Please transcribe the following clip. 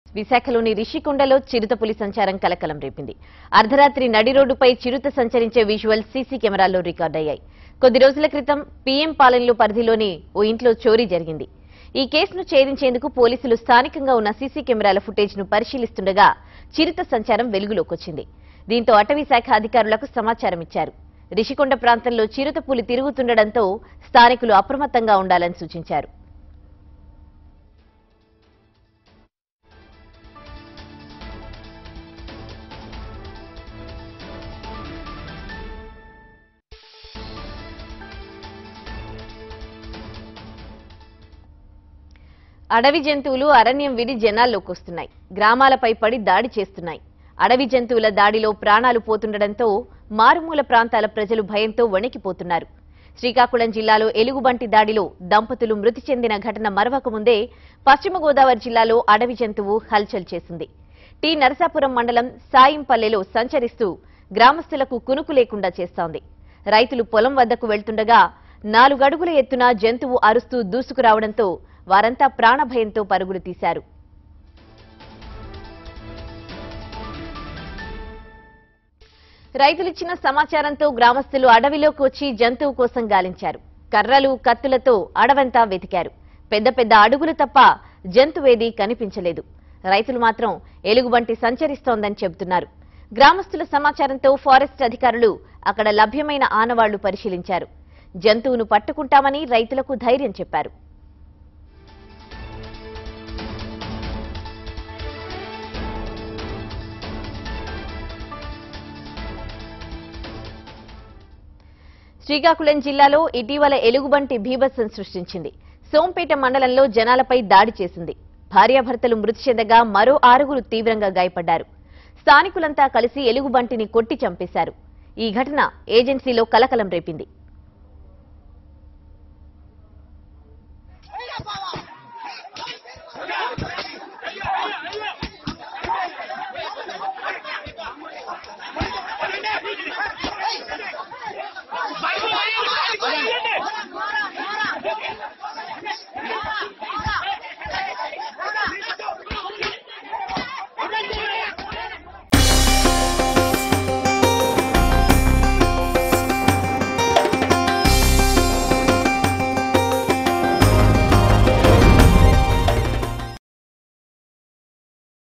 విశాఖలోని రిషికొండలో చిరుతపులి సంచారం కలకలం రేపింది అర్ధరాత్రి నడి రోడ్డుపై చిరుత సంచరించే విజువల్ సీసీ కెమెరాల్లో రికార్డయ్యాయి కొద్ది రోజుల క్రితం పీఎం పాలెంలో పరిధిలోని ఓ ఇంట్లో చోరీ జరిగింది ఈ కేసును ఛేదించేందుకు పోలీసులు స్థానికంగా ఉన్న సీసీ కెమెరాల ఫుటేజ్ ను పరిశీలిస్తుండగా చిరుత సంచారం వెలుగులోకొచ్చింది దీంతో అటవీ శాఖ అధికారులకు సమాచారం ఇచ్చారు రిషికొండ ప్రాంతంలో చిరుత పులి తిరుగుతుండటంతో స్థానికులు అప్రమత్తంగా ఉండాలని సూచించారు అడవి జంతువులు అరణ్యం విడి జనాల్లోకి వస్తున్నాయి గ్రామాలపై పడి దాడి చేస్తున్నాయి అడవి జంతువుల దాడిలో ప్రాణాలు పోతుండటంతో మారుమూల ప్రాంతాల ప్రజలు భయంతో వణికిపోతున్నారు శ్రీకాకుళం జిల్లాలో ఎలుగుబంటి దాడిలో దంపతులు మృతి చెందిన ఘటన మరవక ముందే పశ్చిమ గోదావరి జిల్లాలో అడవి జంతువు హల్చల్ చేసింది టి నరసాపురం మండలం సాయింపల్లెలో సంచరిస్తూ గ్రామస్తులకు కునుకు లేకుండా చేస్తోంది రైతులు పొలం వద్దకు వెళ్తుండగా నాలుగడుగుల ఎత్తున జంతువు అరుస్తూ దూసుకురావడంతో వారంతా ప్రాణభయంతో పరుగులు తీశారు రైతులిచ్చిన సమాచారంతో గ్రామస్తులు అడవిలోకి వచ్చి జంతువు కోసం గాలించారు కర్రలు కత్తులతో అడవంతా వెతికారు పెద్ద పెద్ద అడుగులు తప్ప జంతువేది కనిపించలేదు రైతులు మాత్రం ఎలుగుబంటి సంచరిస్తోందని చెబుతున్నారు గ్రామస్తుల సమాచారంతో ఫారెస్ట్ అధికారులు అక్కడ లభ్యమైన ఆనవాళ్లు పరిశీలించారు జంతువును పట్టుకుంటామని రైతులకు ధైర్యం చెప్పారు శ్రీకాకుళం జిల్లాలో ఇటీవల ఎలుగుబంటి బీభత్సం సృష్టించింది సోంపేట మండలంలో జనాలపై దాడి చేసింది భార్యాభర్తలు మృతి చెందగా మరో ఆరుగురు తీవ్రంగా గాయపడ్డారు స్థానికులంతా కలిసి ఎలుగుబంటిని కొట్టి చంపేశారు ఈ ఘటన ఏజెన్సీలో కలకలం రేపింది